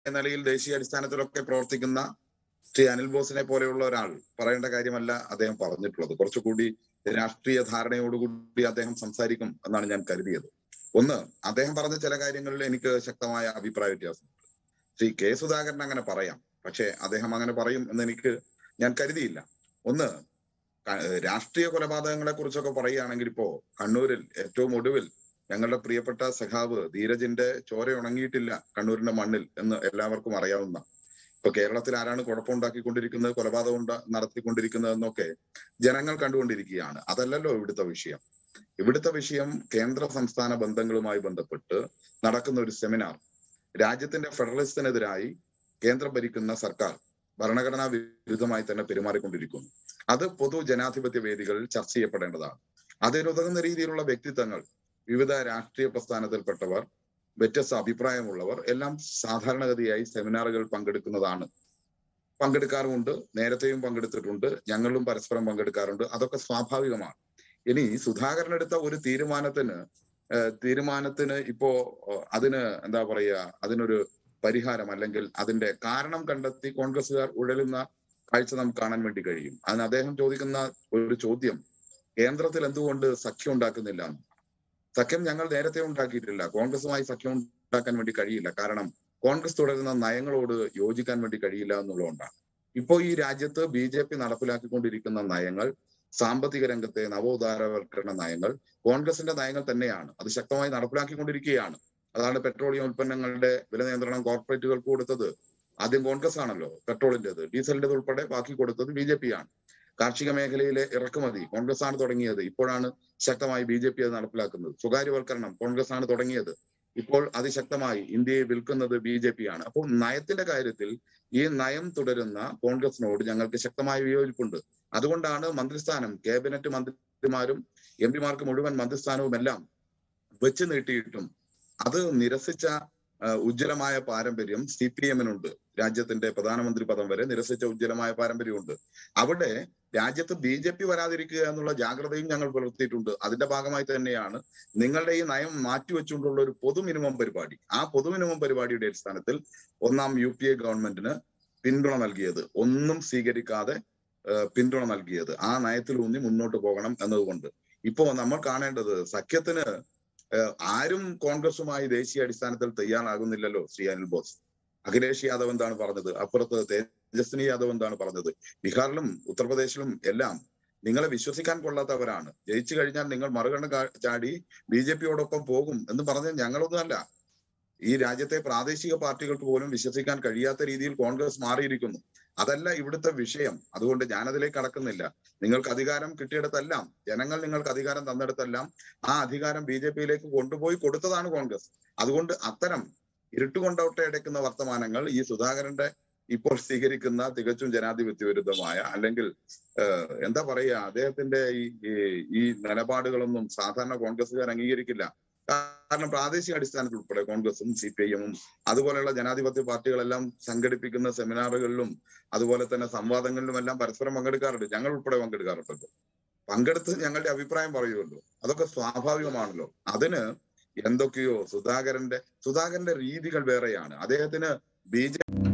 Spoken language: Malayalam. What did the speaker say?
നിലയിൽ ദേശീയ അടിസ്ഥാനത്തിലൊക്കെ പ്രവർത്തിക്കുന്ന ശ്രീ അനിൽ ബോസിനെ പോലെയുള്ള ഒരാൾ പറയേണ്ട കാര്യമല്ല അദ്ദേഹം പറഞ്ഞിട്ടുള്ളത് കുറച്ചുകൂടി രാഷ്ട്രീയ ധാരണയോടുകൂടി അദ്ദേഹം സംസാരിക്കും എന്നാണ് ഞാൻ കരുതിയത് ഒന്ന് അദ്ദേഹം പറഞ്ഞ ചില കാര്യങ്ങളിൽ എനിക്ക് ശക്തമായ അഭിപ്രായ വ്യത്യാസമുണ്ട് ശ്രീ കെ സുധാകരൻ അങ്ങനെ പറയാം പക്ഷേ അദ്ദേഹം അങ്ങനെ പറയും എന്ന് എനിക്ക് ഞാൻ കരുതിയില്ല ഒന്ന് ക- രാഷ്ട്രീയ കൊലപാതകങ്ങളെ കുറിച്ചൊക്കെ പറയുകയാണെങ്കിൽ ഇപ്പോ കണ്ണൂരിൽ ഏറ്റവും ഒടുവിൽ ഞങ്ങളുടെ പ്രിയപ്പെട്ട സഖാവ് ധീരജിന്റെ ചോര ഉണങ്ങിയിട്ടില്ല കണ്ണൂരിന്റെ മണ്ണിൽ എന്ന് എല്ലാവർക്കും അറിയാവുന്ന ഇപ്പൊ കേരളത്തിൽ ആരാണ് കുഴപ്പമുണ്ടാക്കിക്കൊണ്ടിരിക്കുന്നത് കൊലപാതകം ഉണ്ടാ- നടത്തിക്കൊണ്ടിരിക്കുന്നത് എന്നൊക്കെ ജനങ്ങൾ കണ്ടുകൊണ്ടിരിക്കുകയാണ് അതല്ലല്ലോ ഇവിടുത്തെ വിഷയം ഇവിടുത്തെ വിഷയം കേന്ദ്ര സംസ്ഥാന ബന്ധങ്ങളുമായി ബന്ധപ്പെട്ട് നടക്കുന്ന ഒരു സെമിനാർ രാജ്യത്തിന്റെ ഫെഡറലിസത്തിനെതിരായി കേന്ദ്രം ഭരിക്കുന്ന സർക്കാർ ഭരണഘടനാ വിരുദ്ധമായി തന്നെ പെരുമാറിക്കൊണ്ടിരിക്കുന്നു അത് പൊതു ജനാധിപത്യ വേദികളിൽ ചർച്ച ചെയ്യപ്പെടേണ്ടതാണ് അതിനുതകുന്ന രീതിയിലുള്ള വ്യക്തിത്വങ്ങൾ വിവിധ രാഷ്ട്രീയ പ്രസ്ഥാനത്തിൽപ്പെട്ടവർ വ്യത്യസ്ത അഭിപ്രായമുള്ളവർ എല്ലാം സാധാരണഗതിയായി സെമിനാറുകൾ പങ്കെടുക്കുന്നതാണ് പങ്കെടുക്കാറുമുണ്ട് നേരത്തെയും പങ്കെടുത്തിട്ടുണ്ട് ഞങ്ങളും പരസ്പരം പങ്കെടുക്കാറുണ്ട് അതൊക്കെ സ്വാഭാവികമാണ് ഇനി സുധാകരൻ എടുത്ത ഒരു തീരുമാനത്തിന് ഏഹ്, തീരുമാനത്തിന് ഇപ്പോ ഏഹ്, അതിന് എന്താ പറയുക അതിനൊരു പരിഹാരം അല്ലെങ്കിൽ അതിന്റെ കാരണം കണ്ടെത്തി കോൺഗ്രസുകാർ ഉഴലുന്ന കാഴ്ച നമുക്ക് കാണാൻ വേണ്ടി കഴിയും അതിന് അദ്ദേഹം ചോദിക്കുന്ന ഒരു ചോദ്യം കേന്ദ്രത്തിൽ എന്തുകൊണ്ട് സഖ്യം ഉണ്ടാക്കുന്നില്ല എന്ന്. സഖ്യം ഞങ്ങൾ നേരത്തെ ഉണ്ടാക്കിയിട്ടില്ല കോൺഗ്രസുമായി സഖ്യം ഉണ്ടാക്കാൻ വേണ്ടി കഴിയില്ല കാരണം കോൺഗ്രസ് തുടരുന്ന നയങ്ങളോട് യോജിക്കാൻ വേണ്ടി കഴിയില്ല എന്നുള്ളതുകൊണ്ടാണ് ഇപ്പോ ഈ രാജ്യത്ത് ബി ജെ പി നടപ്പിലാക്കിക്കൊണ്ടിരിക്കുന്ന നയങ്ങൾ സാമ്പത്തിക രംഗത്തെ നവോദാരവൽക്കരണ നയങ്ങൾ കോൺഗ്രസിന്റെ നയങ്ങൾ തന്നെയാണ് അത് ശക്തമായി നടപ്പിലാക്കിക്കൊണ്ടിരിക്കുകയാണ് അതാണ് പെട്രോളിയം ഉൽപ്പന്നങ്ങളുടെ വില നിയന്ത്രണം കോർപ്പറേറ്റുകൾക്ക് കൊടുത്തത് ആദ്യം കോൺഗ്രസ് ആണല്ലോ പെട്രോളിന്റേത് ഡീസലിന്റേത് ഉൾപ്പെടെ ബാക്കി കൊടുത്തത് ബി ജെ പി ആണ് കാർഷിക മേഖലയിലെ ഇറക്കുമതി കോൺഗ്രസ് ആണ് തുടങ്ങിയത് ഇപ്പോഴാണ് ശക്തമായി ബി ജെ പി അത് നടപ്പിലാക്കുന്നത് സ്വകാര്യവൽക്കരണം കോൺഗ്രസ് ആണ് തുടങ്ങിയത് ഇപ്പോൾ അതിശക്തമായി ഇന്ത്യയെ വിൽക്കുന്നത് ബി ജെ പി ആണ് അപ്പോൾ നയത്തിന്റെ കാര്യത്തിൽ ഈ നയം തുടരുന്ന കോൺഗ്രസിനോട് ഞങ്ങൾക്ക് ശക്തമായ വിയോജിപ്പുണ്ട് അതുകൊണ്ടാണ് മന്ത്രിസ്ഥാനം ക്യാബിനറ്റ് മന്ത്രിമാരും എം പിമാർക്ക് മുഴുവൻ മന്ത്രിസ്ഥാനവും എല്ലാം വെച്ച് നീട്ടിയിട്ടും അത് നിരസിച്ച ആ, ഉജ്ജ്വലമായ പാരമ്പര്യം സി പി എമ്മിനുണ്ട് രാജ്യത്തിന്റെ പ്രധാനമന്ത്രി പദം വരെ നിരസിച്ച ഉജ്ജ്വലമായ പാരമ്പര്യമുണ്ട് അവിടെ രാജ്യത്ത് ബി ജെ പി വരാതിരിക്കുക എന്നുള്ള ജാഗ്രതയും ഞങ്ങൾ പുലർത്തിയിട്ടുണ്ട് അതിന്റെ ഭാഗമായി തന്നെയാണ് നിങ്ങളുടെ ഈ നയം മാറ്റിവെച്ചുകൊണ്ടുള്ള ഒരു പൊതു മിനിമം പരിപാടി ആ പൊതു മിനിമം പരിപാടിയുടെ അടിസ്ഥാനത്തിൽ ഒന്നാം യു പി എ ഗവൺമെന്റിന് പിന്തുണ നൽകിയത് ഒന്നും സ്വീകരിക്കാതെ ഏഹ്, പിന്തുണ നൽകിയത് ആ നയത്തിലൂന്നി മുന്നോട്ട് പോകണം എന്നതുകൊണ്ട് ഇപ്പോ നമ്മൾ കാണേണ്ടത് സഖ്യത്തിന് ഏഹ്, ആരും കോൺഗ്രസുമായി ദേശീയ അടിസ്ഥാനത്തിൽ തയ്യാറാകുന്നില്ലല്ലോ ശ്രീ അനിൽ ബോസ് അഖിലേഷ് യാദവ് എന്താണ് പറഞ്ഞത് അപ്പുറത്ത് തേജസ്വിനി യാദവ് എന്താണ് പറഞ്ഞത് ബീഹാറിലും ഉത്തർപ്രദേശിലും എല്ലാം നിങ്ങളെ വിശ്വസിക്കാൻ കൊള്ളാത്തവരാണ് ജയിച്ചു കഴിഞ്ഞാൽ നിങ്ങൾ മറുകണ്ഠം കാ- ചാടി ബി ജെ പിയോടൊപ്പം പോകും എന്ന് പറഞ്ഞ ഞങ്ങളൊന്നുമല്ല ഈ രാജ്യത്തെ പ്രാദേശിക പാർട്ടികൾക്ക് പോലും വിശ്വസിക്കാൻ കഴിയാത്ത രീതിയിൽ കോൺഗ്രസ് മാറിയിരിക്കുന്നു അതല്ല ഇവിടുത്തെ വിഷയം അതുകൊണ്ട് ഞാനതിലേക്ക് കടക്കുന്നില്ല നിങ്ങൾക്ക് അധികാരം കിട്ടിയിടത്തെല്ലാം ജനങ്ങൾ നിങ്ങൾക്ക് അധികാരം തന്നിടത്തെല്ലാം ആ അധികാരം ബി ജെ പിയിലേക്ക് കൊണ്ടുപോയി കൊടുത്തതാണ് കോൺഗ്രസ് അതുകൊണ്ട് അത്തരം ഇരുട്ടുകൊണ്ടോട്ടെ അടയ്ക്കുന്ന വർത്തമാനങ്ങൾ ഈ സുധാകരന്റെ ഇപ്പോൾ സ്വീകരിക്കുന്ന തികച്ചും ജനാധിപത്യ വിരുദ്ധമായ അല്ലെങ്കിൽ ഏഹ്, എന്താ പറയുക അദ്ദേഹത്തിന്റെ ഈ ഈ- ഈ നിലപാടുകളൊന്നും സാധാരണ കോൺഗ്രസ്സുകാർ അംഗീകരിക്കില്ല കാരണം പ്രാദേശിക അടിസ്ഥാനത്തിൽ ഉൾപ്പെടെ കോൺഗ്രസും സി പി ഐ എമ്മും അതുപോലെയുള്ള ജനാധിപത്യ പാർട്ടികളെല്ലാം സംഘടിപ്പിക്കുന്ന സെമിനാറുകളിലും അതുപോലെ തന്നെ സംവാദങ്ങളിലും എല്ലാം പരസ്പരം പങ്കെടുക്കാറുണ്ട് ഞങ്ങൾ ഉൾപ്പെടെ പങ്കെടുക്കാറുണ്ട് പങ്കെടുത്ത് ഞങ്ങളുടെ അഭിപ്രായം പറയുമല്ലോ അതൊക്കെ സ്വാഭാവികമാണല്ലോ അതിന് എന്തൊക്കെയോ സുധാകരന്റെ സുധാകരന്റെ രീതികൾ വേറെയാണ് അദ്ദേഹത്തിന് ബി ജെ